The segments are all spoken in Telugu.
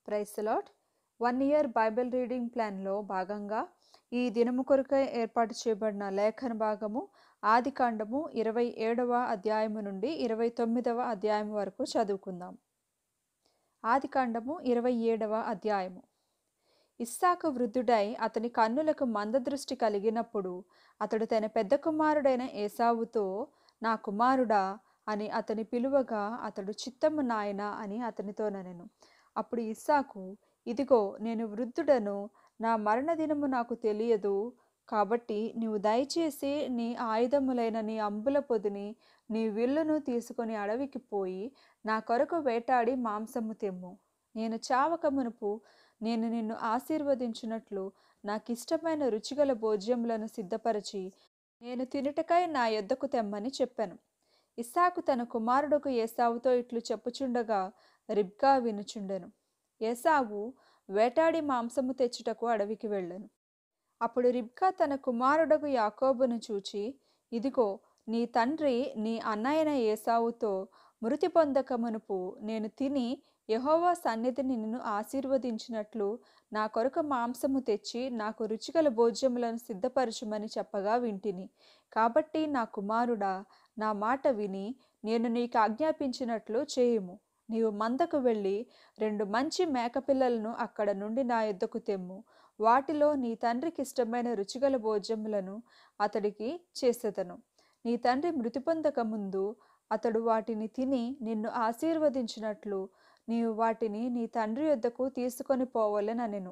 price Lord one year Bible reading ప్లాన్లో భాగంగా ఈ దినము కొరకై ఏర్పాటు చేయబడిన లేఖన భాగము ఆది కాండము ఇరవై ఏడవ అధ్యాయము నుండి ఇరవై తొమ్మిదవ అధ్యాయం వరకు చదువుకుందాం ఆది కాండము ఇరవై ఏడవ అధ్యాయము ఇస్సాకు వృద్ధుడై అతని కన్నులకు మందదృష్టి కలిగినప్పుడు అతడు తన పెద్ద కుమారుడైన ఏసావుతో నా కుమారుడా అని అతని పిలువగా అతడు చిత్తము నాయన అని అతనితో ననెను అప్పుడు ఇస్సాకు ఇదిగో నేను వృద్ధుడను నా మరణదినము నాకు తెలియదు కాబట్టి నీవు దయచేసి నీ ఆయుధములైన నీ అంబుల పొదిని నీ విల్లును తీసుకొని అడవికి పోయి నా కొరకు వేటాడి మాంసము తెమ్ము నేను చావక మునుపు నేను నిన్ను ఆశీర్వదించినట్లు నాకిష్టమైన రుచిగల భోజ్యములను సిద్ధపరచి నేను తినుటకై నా యొద్దకు తెమ్మని చెప్పాను ఇస్సాకు తన కుమారుడుకు ఏసావుతో ఇట్లు చెప్పుచుండగా రిబ్కా వినుచుండెను ఏసావు వేటాడి మాంసము తెచ్చుటకు అడవికి వెళ్ళెను అప్పుడు రిబ్కా తన కుమారుడకు యాకోబును చూచి ఇదిగో నీ తండ్రి నీ అన్నయ్యన ఏసావుతో మృతి పొందక మునుపు నేను తిని యహోవా సన్నిధిని నిన్ను ఆశీర్వదించినట్లు నా కొరకు మాంసము తెచ్చి నాకు రుచిగల భోజ్యములను సిద్ధపరచుమని చెప్పగా వింటిని కాబట్టి నా కుమారుడా నా మాట విని నేను నీకు ఆజ్ఞాపించినట్లు చేయుము నీవు మందకు వెళ్ళి రెండు మంచి మేకపిల్లలను అక్కడ నుండి నా యొద్దకు తెమ్ము వాటిలో నీ తండ్రికి ఇష్టమైన రుచిగల భోజ్యములను అతడికి చేసేదను నీ తండ్రి మృతి పొందక ముందు అతడు వాటిని తిని నిన్ను ఆశీర్వదించినట్లు నీవు వాటిని నీ తండ్రి యొద్దకు తీసుకొని పోవలెననెను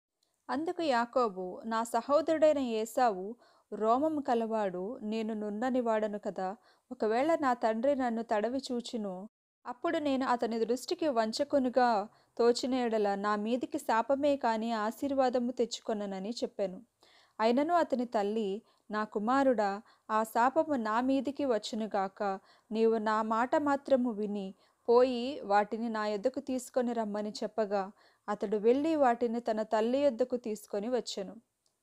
అందుకు యాకోబు నా సహోదరుడైన ఏసావు రోమము కలవాడు నేను నున్నని వాడను కదా ఒకవేళ నా తండ్రి నన్ను తడవి చూచును అప్పుడు నేను అతని దృష్టికి వంచకునుగా తోచిన ఎడల నా మీదికి శాపమే కాని ఆశీర్వాదము తెచ్చుకొననని చెప్పాను అయినను అతని తల్లి నా కుమారుడా ఆ శాపము నా మీదికి వచ్చునుగాక నీవు నా మాట మాత్రము విని పోయి వాటిని నా యొద్దకు తీసుకొని రమ్మని చెప్పగా అతడు వెళ్ళి వాటిని తన తల్లి యొద్దకు తీసుకొని వచ్చెను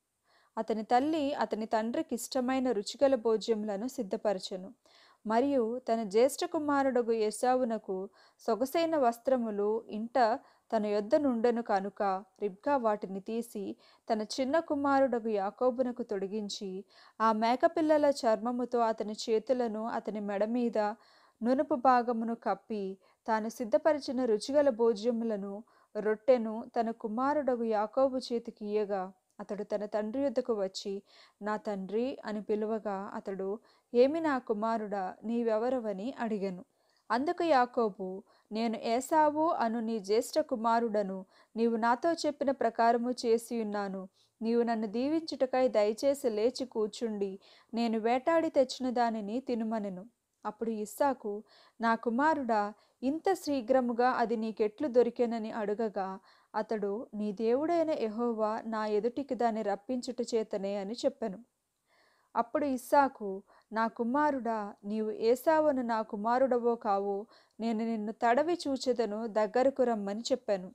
అతని తల్లి అతని తండ్రికి ఇష్టమైన రుచిగల భోజ్యములను సిద్ధపరచెను మరియు తన జ్యేష్ఠ కుమారుడుగు యశావునకు సొగసైన వస్త్రములు ఇంట తన యొద్ద నుండెను కనుక రిబ్కా వాటిని తీసి తన చిన్న కుమారుడగు యాకోబునకు తొడిగించి ఆ మేకపిల్లల చర్మముతో అతని చేతులను అతని మెడ మీద నునుపు భాగమును కప్పి తాను సిద్ధపరిచిన రుచిగల భోజ్యములను రొట్టెను తన కుమారుడగు యాకోబు చేతికి ఇయ్యగా అతడు తన తండ్రి యొద్దకు వచ్చి నా తండ్రి అని పిలువగా అతడు ఏమి నా కుమారుడా నీవెవరవని అడిగెను అందుకు యాకోబు నేను ఏసావు అను నీ జ్యేష్ఠ కుమారుడను నీవు నాతో చెప్పిన ప్రకారము చేసి ఉన్నాను నీవు నన్ను దీవించుటకై దయచేసి లేచి కూర్చుండి నేను వేటాడి తెచ్చిన దానిని తినుమనెను అప్పుడు ఇస్సాకు నా కుమారుడా ఇంత శీఘ్రముగా అది నీకెట్లు దొరికెనని అడుగగా అతడు నీ దేవుడైన ఎహోవా నా ఎదుటికి దాన్ని రప్పించుట చేతనే అని చెప్పెను అప్పుడు ఇస్సాకు నా కుమారుడా నీవు ఏసావను నా కుమారుడవో కావు నేను నిన్ను తడవి చూచెదను దగ్గరకు రమ్మని చెప్పాను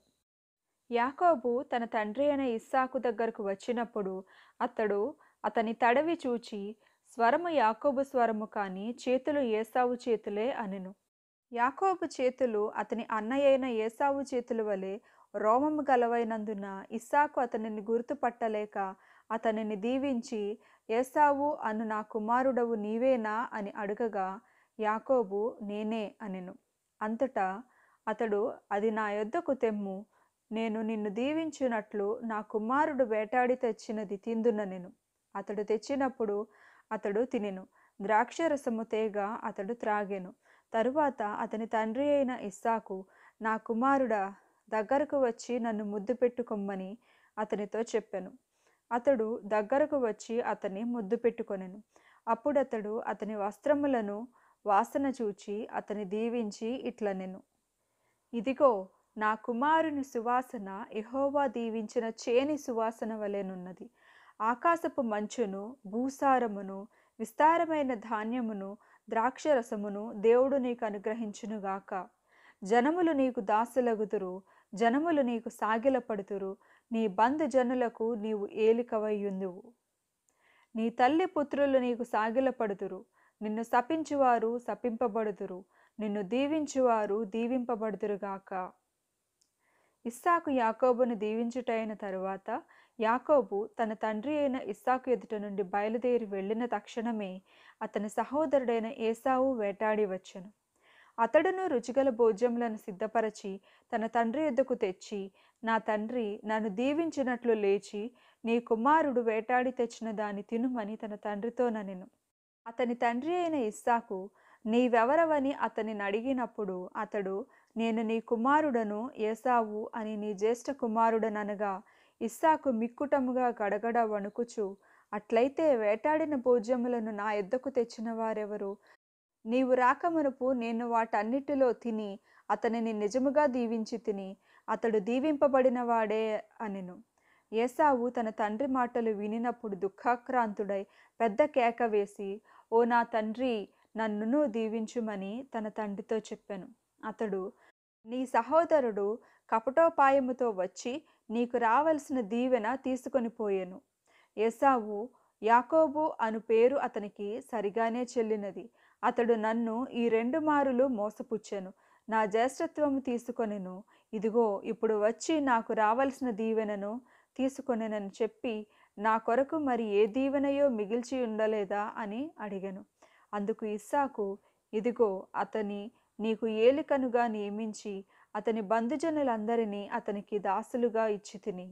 యాకోబు తన తండ్రి అయిన ఇస్సాకు దగ్గరకు వచ్చినప్పుడు అతడు అతని తడవి చూచి స్వరము యాకోబు స్వరము కానీ చేతులు ఏసావు చేతులే అనెను యాకోబు చేతులు అతని అన్నయ్యైన ఏసావు చేతుల వలె రోమము గలవైనందున ఇస్సాకు అతనిని గుర్తుపట్టలేక అతనిని దీవించి ఏసావు అను నా కుమారుడవు నీవేనా అని అడగగా యాకోబు నేనే అనెను అంతటా అతడు అది నా యొద్దకు తెమ్ము నేను నిన్ను దీవించినట్లు నా కుమారుడు వేటాడి తెచ్చినది తిందున నేను అతడు తెచ్చినప్పుడు అతడు తినెను ద్రాక్షరసము తేగ అతడు త్రాగెను తరువాత అతని తండ్రి అయిన ఇస్సాకు నా కుమారుడా దగ్గరకు వచ్చి నన్ను ముద్దు పెట్టుకొమ్మని అతనితో చెప్పాను అతడు దగ్గరకు వచ్చి అతని ముద్దు పెట్టుకొనెను అప్పుడు అతడు అతని వస్త్రములను వాసన చూచి అతని దీవించి ఇట్లనెను ఇదిగో నా కుమారుని సువాసన ఎహోవా దీవించిన చేని సువాసన వలెనున్నది ఆకాశపు మంచును భూసారమును విస్తారమైన ధాన్యమును ద్రాక్షరసమును దేవుడు నీకు అనుగ్రహించునుగాక జనములు నీకు దాసులగుదురు జనములు నీకు సాగిలపడుతురు నీ బంధు జనులకు నీవు ఏలికవయ్యుందువు నీ తల్లి పుత్రులు నీకు సాగిలపడుతురు నిన్ను శపించువారు శపింపబడుదురు నిన్ను దీవించువారు దీవింపబడుదురుగాక ఇస్సాకు యాకోబును దీవించుటైన తరువాత యాకోబు తన తండ్రి అయిన ఇస్సాకు ఎదుట నుండి బయలుదేరి వెళ్ళిన తక్షణమే అతని సహోదరుడైన ఏసావు వేటాడి వచ్చెను అతడును రుచిగల భోజ్యములను సిద్ధపరచి తన తండ్రి ఎద్దుకు తెచ్చి నా తండ్రి నన్ను దీవించినట్లు లేచి నీ కుమారుడు వేటాడి తెచ్చిన దాన్ని తినుమని తన తండ్రితో ననెను అతని తండ్రి అయిన ఇస్సాకు నీవెవరవని అతనిని అడిగినప్పుడు అతడు నేను నీ కుమారుడను ఏసావు అని నీ జ్యేష్ఠ కుమారుడననగా ఇస్సాకు మిక్కుటముగా గడగడ వణుకుచు అట్లయితే వేటాడిన భోజ్యములను నా ఎద్దకు తెచ్చిన వారెవరు నీవు రాకమునుపు నేను వాటన్నిటిలో తిని అతనిని నిజముగా దీవించి తిని అతడు దీవింపబడిన వాడే అనెను ఏసావు తన తండ్రి మాటలు వినినప్పుడు దుఃఖాక్రాంతుడై పెద్ద కేక వేసి ఓ నా తండ్రి నన్నును దీవించుమని తన తండ్రితో చెప్పాను అతడు నీ సహోదరుడు కపటోపాయముతో వచ్చి నీకు రావలసిన దీవెన తీసుకొని పోయెను ఏసావు యాకోబు అను పేరు అతనికి సరిగానే చెల్లినది అతడు నన్ను ఈ రెండు మారులు మోసపుచ్చెను నా జ్యేష్ఠత్వము తీసుకొనెను ఇదిగో ఇప్పుడు వచ్చి నాకు రావలసిన దీవెనను తీసుకొనెనని చెప్పి నా కొరకు మరి ఏ దీవెనయో మిగిల్చి ఉండలేదా అని అడిగాను అందుకు ఇస్సాకు ఇదిగో అతని నీకు ఏలికనుగా నియమించి అతని బంధుజనులందరినీ అతనికి దాసులుగా ఇచ్చి తిని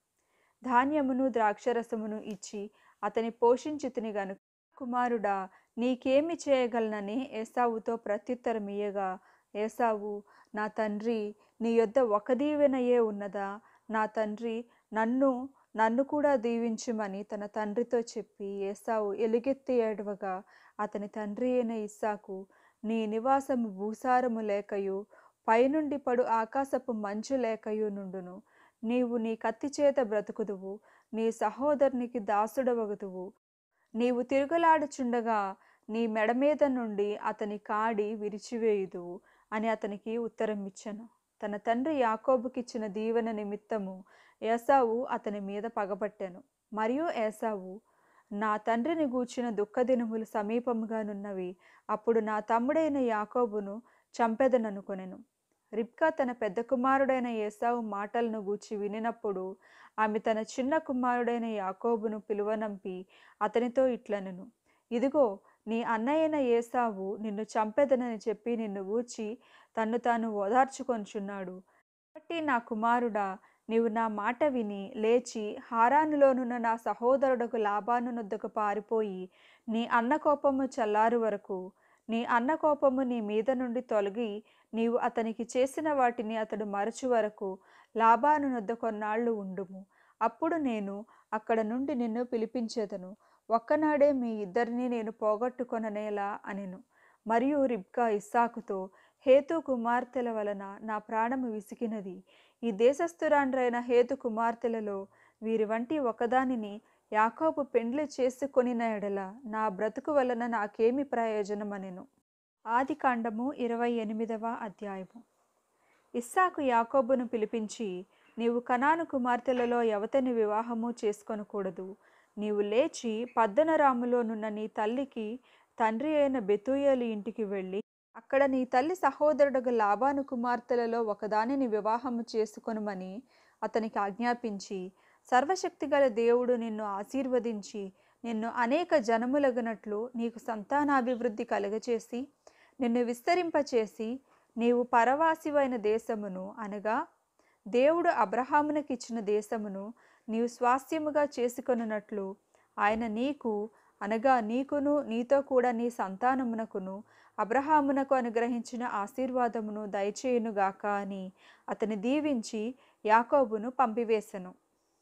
ధాన్యమును ద్రాక్షరసమును ఇచ్చి అతని పోషించి తిని గనుక కుమారుడా నీకేమి చేయగలనని ఏసావుతో ప్రత్యుత్తరమియ్యగా ఏసావు నా తండ్రి నీ యొద్ద ఒక దీవెనయే ఉన్నదా నా తండ్రి నన్ను నన్ను కూడా దీవించుమని తన తండ్రితో చెప్పి ఏసావు ఎలుగెత్తి ఏడవగా అతని తండ్రి అయిన ఇస్సాకు నీ నివాసము భూసారము లేకయు పైనుండి పడు ఆకాశపు మంచు లేకయు నుండును నీవు నీ కత్తి చేత బ్రతుకుదువు నీ సహోదరునికి దాసుడవగుదువు నీవు తిరుగులాడుచుండగా నీ మెడ మీద నుండి అతని కాడి విరిచివేయుదువు అని అతనికి ఉత్తరం ఇచ్చను తన తండ్రి యాకోబుకిచ్చిన దీవెన నిమిత్తము ఏసావు అతని మీద పగబట్టాను మరియు ఏసావు నా తండ్రిని గూర్చిన దుఃఖదినములు సమీపముగానున్నవి అప్పుడు నా తమ్ముడైన యాకోబును చంపెదననుకొనెను రిబ్కా తన పెద్ద కుమారుడైన ఏసావు మాటలను గూర్చి వినినప్పుడు ఆమె తన చిన్న కుమారుడైన యాకోబును పిలువనంపి అతనితో ఇట్లనెను ఇదిగో నీ అన్నయ్యన ఏసావు నిన్ను చంపెదనని చెప్పి నిన్ను గూర్చి తన్ను తాను ఓదార్చుకొంచున్నాడు కాబట్టి నా కుమారుడా నీవు నా మాట విని లేచి హారానులోనున్న నా సహోదరుడకు లాభాను నొద్దకు పారిపోయి నీ అన్న కోపము చల్లారు వరకు నీ అన్న కోపము నీ మీద నుండి తొలగి నీవు అతనికి చేసిన వాటిని అతడు మరచు వరకు లాభాను నొద్ద కొన్నాళ్ళు ఉండుము అప్పుడు నేను అక్కడ నుండి నిన్ను పిలిపించేదను ఒక్కనాడే మీ ఇద్దరిని నేను పోగొట్టుకొననేలా అనెను మరియు రిబ్కా ఇస్సాకుతో హేతు కుమార్తెల వలన నా ప్రాణము విసిగినది ఈ దేశస్థురాండ్రైన హేతు కుమార్తెలలో వీరి వంటి ఒకదానిని యాకోబు పెండ్లి చేసుకొనిన ఎడల నా బ్రతుకు వలన నాకేమి ప్రయోజనమనెను ఆది కాండము ఇరవై ఎనిమిదవ అధ్యాయము ఇస్సాకు యాకోబును పిలిపించి నీవు కనాను కుమార్తెలలో ఎవతని వివాహము చేసుకొనకూడదు నీవు లేచి పద్దనరాములోనున్న నీ తల్లికి తండ్రి అయిన బెతూయేలు ఇంటికి వెళ్ళి అక్కడ నీ తల్లి సహోదరుడు లాబాను కుమార్తెలలో ఒకదానిని వివాహము చేసుకొనుమని అతనికి ఆజ్ఞాపించి సర్వశక్తిగల దేవుడు నిన్ను ఆశీర్వదించి నిన్ను అనేక జనములగునట్లు నీకు సంతానాభివృద్ధి కలుగచేసి నిన్ను విస్తరింపచేసి నీవు పరవాసివైన దేశమును అనగా దేవుడు అబ్రహామునకిచ్చిన దేశమును నీవు స్వాస్థ్యముగా చేసుకొనున్నట్లు ఆయన నీకు అనగా నీకును నీతో కూడా నీ సంతానమునకును అబ్రహామునకు అనుగ్రహించిన ఆశీర్వాదమును దయచేయునుగాక అని అతని దీవించి యాకోబును పంపివేశను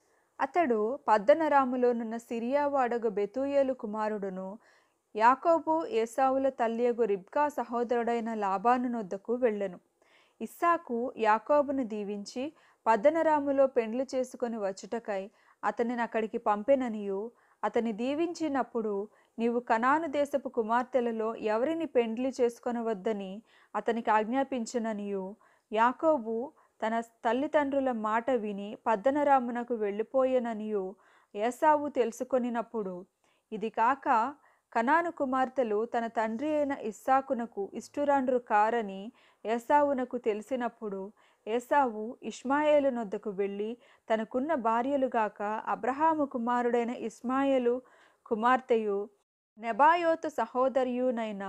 అతడు పద్దనరాములోనున్న సిరియావాడగు బెతూయేలు కుమారుడును యాకోబు ఏసావుల తల్లియగు రిబ్కా సహోదరుడైన లాబాను నొద్దకు వెళ్ళెను ఇస్సాకు యాకోబును దీవించి పద్దనరాములో పెండ్లు చేసుకొని వచ్చుటకై అతనిని అక్కడికి పంపెననియు అతని దీవించినప్పుడు నీవు కనాను దేశపు కుమార్తెలలో ఎవరిని పెండ్లి చేసుకొనవద్దని అతనికి ఆజ్ఞాపించననియు యాకోబు తన తల్లిదండ్రుల మాట విని పద్దనరామునకు వెళ్ళిపోయేననియు ఏసావు తెలుసుకొనినప్పుడు ఇది కాక కనాను కుమార్తెలు తన తండ్రి అయిన ఇస్సాకునకు ఇష్టురాండ్రు కారని ఏసావునకు తెలిసినప్పుడు ఏసావు ఇష్మాయేలు నొద్దకు వెళ్ళి తనకున్న భార్యలుగాక అబ్రహాము కుమారుడైన ఇస్మాయేలు కుమార్తెయు నెబాయోతు సహోదరియునైన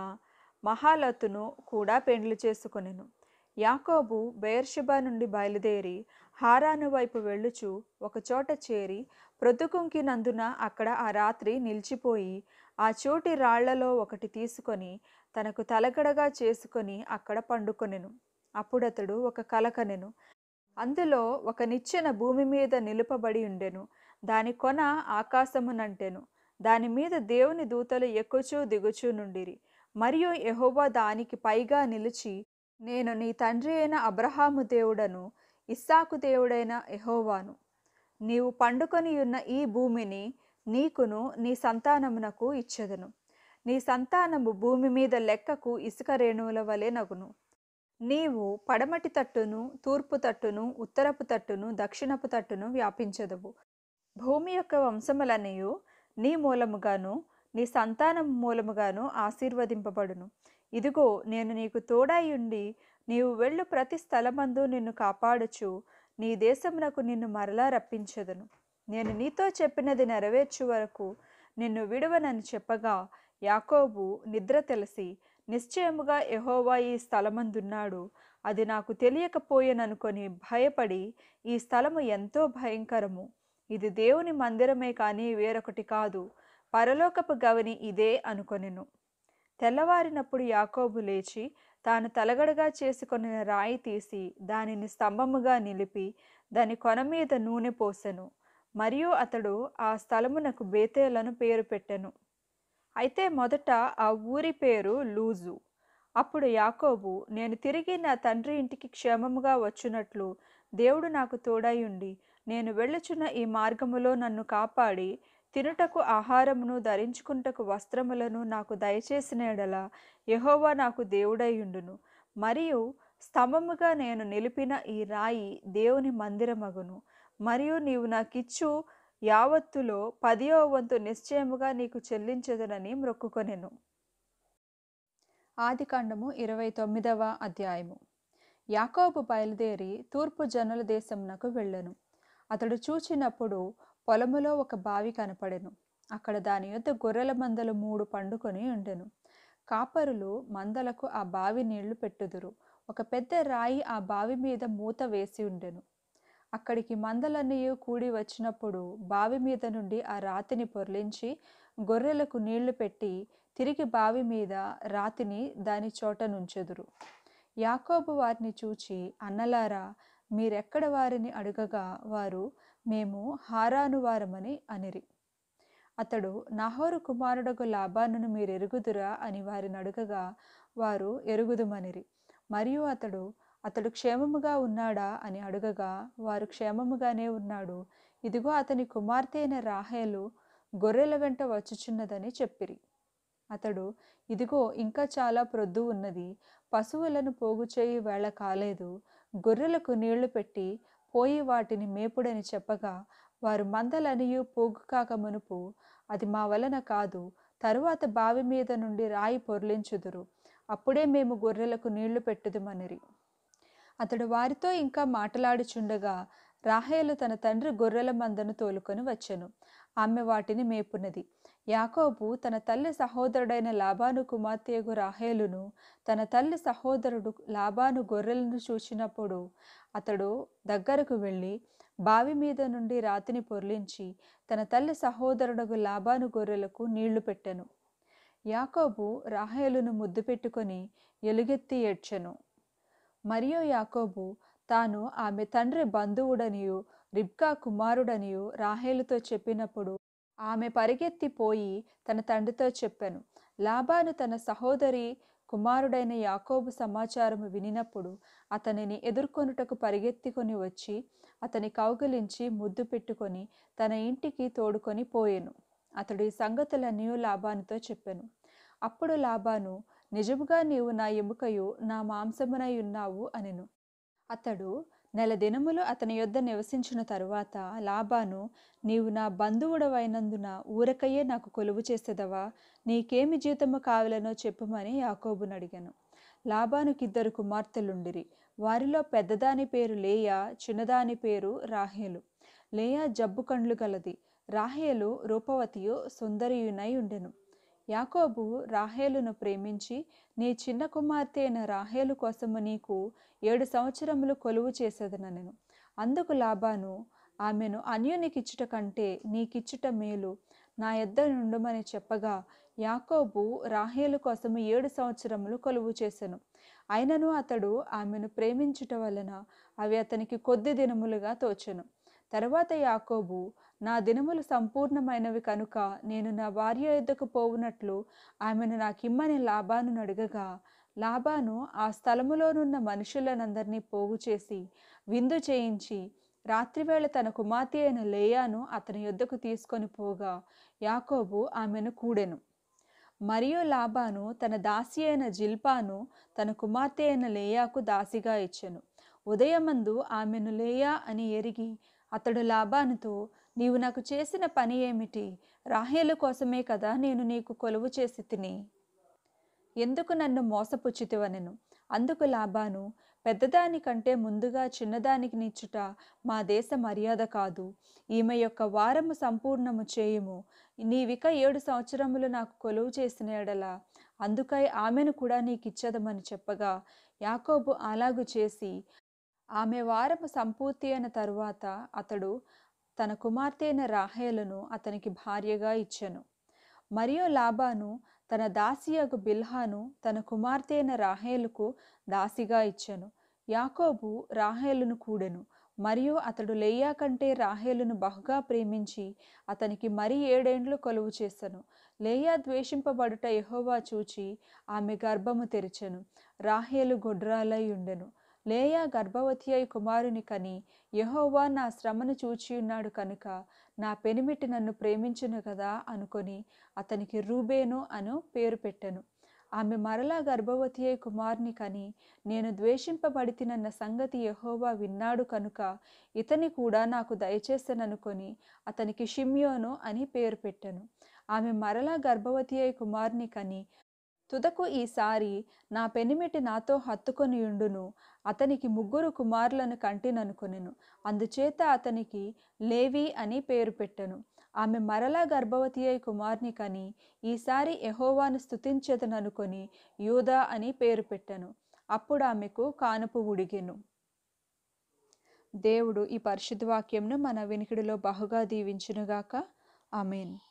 మహాలతును కూడా పెండ్లి చేసుకొనెను యాకోబు బెయర్షిబా నుండి బయలుదేరి హారాను వైపు వెళ్ళుచు ఒకచోట చేరి ప్రొద్దుకుంకినందున అక్కడ ఆ రాత్రి నిలిచిపోయి ఆ చోటి రాళ్లలో ఒకటి తీసుకొని తనకు తలగడగా చేసుకొని అక్కడ పండుకొనెను అప్పుడతడు ఒక కలకనెను అందులో ఒక నిచ్చెన భూమి మీద నిలుపబడి ఉండెను దాని కొన ఆకాశమునంటెను దాని మీద దేవుని దూతలు ఎక్కుచూ దిగుచూ నుండిరి మరియు యెహోవా దానికి పైగా నిలిచి నేను నీ తండ్రి అయిన అబ్రహాము దేవుడను ఇస్సాకు దేవుడైన యెహోవాను నీవు పండుకొని ఉన్న ఈ భూమిని నీకును నీ సంతానమునకు ఇచ్చెదను నీ సంతానము భూమి మీద లెక్కకు ఇసుక రేణువుల వలె నగును నీవు పడమటి తట్టును తూర్పు తట్టును ఉత్తరపు తట్టును దక్షిణపు తట్టును వ్యాపించదవు భూమి యొక్క వంశములనేయు నీ మూలముగాను నీ సంతానం మూలముగాను ఆశీర్వదింపబడును ఇదిగో నేను నీకు తోడాయుండి నీవు వెళ్ళు ప్రతి స్థలమందు నిన్ను కాపాడుచు నీ దేశమునకు నిన్ను మరలా రప్పించదను నేను నీతో చెప్పినది నెరవేర్చు వరకు నిన్ను విడువనని చెప్పగా యాకోబు నిద్ర తెలిసి నిశ్చయముగా యెహోవా ఈ స్థలమందున్నాడు అది నాకు తెలియకపోయేననుకొని భయపడి ఈ స్థలము ఎంతో భయంకరము ఇది దేవుని మందిరమే కానీ వేరొకటి కాదు పరలోకపు గవని ఇదే అనుకొనెను తెల్లవారినప్పుడు యాకోబు లేచి తాను తలగడగా చేసుకొనిన రాయి తీసి దానిని స్తంభముగా నిలిపి దాని కొన మీద నూనె పోసెను మరియు అతడు ఆ స్థలమునకు బేతేలను పేరు పెట్టెను అయితే మొదట ఆ ఊరి పేరు లూజు అప్పుడు యాకోబు నేను తిరిగి నా తండ్రి ఇంటికి క్షేమముగా వచ్చునట్లు దేవుడు నాకు తోడయుండి నేను వెళ్ళుచున్న ఈ మార్గములో నన్ను కాపాడి తినుటకు ఆహారమును ధరించుకుంటకు వస్త్రములను నాకు దయచేసిన ఎడల యెహోవా నాకు దేవుడైయుండును మరియు స్తంభముగా నేను నిలిపిన ఈ రాయి దేవుని మందిరమగును మరియు నీవు నాకిచ్చు యావత్తులో పదియో వంతు నిశ్చయముగా నీకు చెల్లించదనని మ్రొక్కుకొనెను ఆదికాండము ఇరవై తొమ్మిదవ అధ్యాయము యాకోబు బయలుదేరి తూర్పు జనుల దేశమునకు వెళ్ళెను అతడు చూచినప్పుడు పొలములో ఒక బావి కనపడెను అక్కడ దాని యొద్ద గొర్రెల మందలు మూడు పండుకొని ఉండెను కాపరులు మందలకు ఆ బావి నీళ్లు పెట్టుదురు ఒక పెద్ద రాయి ఆ బావి మీద మూత వేసి ఉండెను అక్కడికి మందలన్నీ కూడి వచ్చినప్పుడు బావి మీద నుండి ఆ రాతిని పొర్లించి గొర్రెలకు నీళ్లు పెట్టి తిరిగి బావి మీద రాతిని దాని చోట నుంచెదురు యాకోబు వారిని చూచి అన్నలారా మీరెక్కడ వారిని అడుగగా వారు మేము హారాను వారమని అనిరి అతడు నాహోరు కుమారుడకు లాభానును మీరు ఎరుగుదురా అని వారిని అడుగగా వారు ఎరుగుదుమనిరి మరియు అతడు అతడు క్షేమముగా ఉన్నాడా అని అడుగగా వారు క్షేమముగానే ఉన్నాడు ఇదిగో అతని కుమార్తె అయిన రాహేలు గొర్రెల వెంట వచ్చుచున్నదని చెప్పిరి అతడు ఇదిగో ఇంకా చాలా ప్రొద్దు ఉన్నది పశువులను పోగు చేయి వేళ కాలేదు గొర్రెలకు నీళ్లు పెట్టి పోయి వాటిని మేపుడని చెప్పగా వారు మందలనియు పోగు కాక మునుపు అది మా వలన కాదు తరువాత బావి మీద నుండి రాయి పొర్లించుదురు అప్పుడే మేము గొర్రెలకు నీళ్లు పెట్టుదుమనిరి అతడు వారితో ఇంకా మాట్లాడుచుండగా రాహేలు తన తండ్రి గొర్రెల మందను తోలుకొని వచ్చెను ఆమె వాటిని మేపునది యాకోబు తన తల్లి సహోదరుడైన లాబాను కుమార్తెగు రాహేలును తన తల్లి సహోదరుడు లాబాను గొర్రెలను చూచినప్పుడు అతడు దగ్గరకు వెళ్ళి బావి మీద నుండి రాతిని పొర్లించి తన తల్లి సహోదరుడగు లాబాను గొర్రెలకు నీళ్లు పెట్టెను యాకోబు రాహేలును ముద్దు పెట్టుకొని ఎలుగెత్తి ఏడ్చెను మరియు యాకోబు తాను ఆమె తండ్రి బంధువుడనియు రిబ్కా కుమారుడనియు రాహేలుతో చెప్పినప్పుడు ఆమె పరిగెత్తిపోయి తన తండ్రితో చెప్పాను లాబాను తన సహోదరి కుమారుడైన యాకోబు సమాచారము వినినప్పుడు అతనిని ఎదుర్కొనుటకు పరిగెత్తుకొని వచ్చి అతని కౌగిలించి ముద్దు పెట్టుకొని తన ఇంటికి తోడుకొని పోయెను అతడు ఈ సంగతులన్నీ లాబానుతో చెప్పాను అప్పుడు లాబాను నిజముగా నీవు నా ఎముకయు నా మాంసమునై ఉన్నావు అనెను అతడు నెల దినములు అతని యొద్ద నివసించిన తరువాత లాబాను నీవు నా బంధువుడవైనందున ఊరకయ్యే నాకు కొలువు చేసేదవా నీకేమి జీతము కావాలనో చెప్పుమని యాకోబును అడిగాను లాబానుకిద్దరు కుమార్తెలుండిరి వారిలో పెద్దదాని పేరు లేయా చిన్నదాని పేరు రాహేలు లేయా జబ్బు కండ్లు గలది రాహేలు రూపవతియు సుందరియునై ఉండెను యాకోబు రాహేలును ప్రేమించి నీ చిన్న కుమార్తె అయిన రాహేలు కోసము నీకు ఏడు సంవత్సరములు కొలువు చేసేదనెను అందుకు లాబాను ఆమెను అన్యునికిచ్చుట కంటే నీకిచ్చుట మేలు నా యొద్ద నుండుమని చెప్పగా యాకోబు రాహేలు కోసము ఏడు సంవత్సరములు కొలువు చేసెను అయినను అతడు ఆమెను ప్రేమించుట వలన అవి అతనికి కొద్ది దినములుగా తోచెను తర్వాత యాకోబు నా దినములు సంపూర్ణమైనవి కనుక నేను నా భార్య యొద్దకు పోవునట్లు ఆమెను నాకిమ్మని లాబాను అడగగా లాబాను ఆ స్థలములోనున్న మనుషులనందరినీ పోగు చేసి విందు చేయించి రాత్రివేళ తన కుమార్తె అయిన లేయాను అతని యొద్దకు తీసుకొని పోగా యాకోబు ఆమెను కూడెను మరియు లాబాను తన దాసి అయిన జిల్పాను తన కుమార్తె అయిన లేయాకు దాసిగా ఇచ్చెను ఉదయమందు ఆమెను లేయా అని ఎరిగి అతడు లాబానుతో నీవు నాకు చేసిన పని ఏమిటి రాహేలు కోసమే కదా నేను నీకు కొలువు చేసి తిని ఎందుకు నన్ను మోసపుచ్చితివనెను అందుకు లాబాను పెద్దదాని కంటే ముందుగా చిన్నదానికి నిచ్చుట మా దేశ మర్యాద కాదు ఈమె యొక్క వారము సంపూర్ణము చేయుము నీవిక ఏడు సంవత్సరములు నాకు కొలువు చేసిన ఎడల అందుకై ఆమెను కూడా నీకిచ్చదమని చెప్పగా యాకోబు అలాగు చేసి ఆమె వారము సంపూర్తి అయిన తరువాత అతడు తన కుమార్తె అయిన రాహేలను అతనికి భార్యగా ఇచ్చెను మరియు లాబాను తన దాసియగు బిల్హాను తన కుమార్తె అయిన రాహేలుకు దాసిగా ఇచ్చెను యాకోబు రాహేలును కూడెను మరియు అతడు లేయా కంటే రాహేలును బహుగా ప్రేమించి అతనికి మరి ఏడేండ్లు కొలువు చేసెను లేయా ద్వేషింపబడుట యెహోవా చూచి ఆమె గర్భము తెరిచెను రాహేలు గొడ్రాలై ఉండెను లేయా గర్భవతి అయి కుమారుని కని యెహోవా నా శ్రమను చూచియున్నాడు కనుక నా పెనిమిటి నన్ను ప్రేమించును కదా అనుకొని అతనికి రూబేను అను పేరు పెట్టెను ఆమె మరలా గర్భవతి అయి కుమారుని కని నేను ద్వేషింపబడితినన్న సంగతి యెహోవా విన్నాడు కనుక ఇతని కూడా నాకు దయచేసననుకొని అతనికి షిమ్యోను అని పేరు పెట్టెను ఆమె మరలా గర్భవతి అయి కుమారుని కని తుదకు ఈసారి నా పెనిమిటి నాతో హత్తుకొని ఉండును అతనికి ముగ్గురు కుమారులను కంటిననుకొనెను అందుచేత అతనికి లేవి అని పేరు పెట్టెను ఆమె మరలా గర్భవతి అయి కుమార్ని కని ఈసారి యహోవాను స్థుతించదననుకొని యూదా అని పేరు పెట్టెను అప్పుడు ఆమెకు కానుపు ఉడిగెను దేవుడు ఈ పరిశుద్ధ వాక్యంను మన వినికిడిలో బహుగా దీవించునుగాక ఆమెన్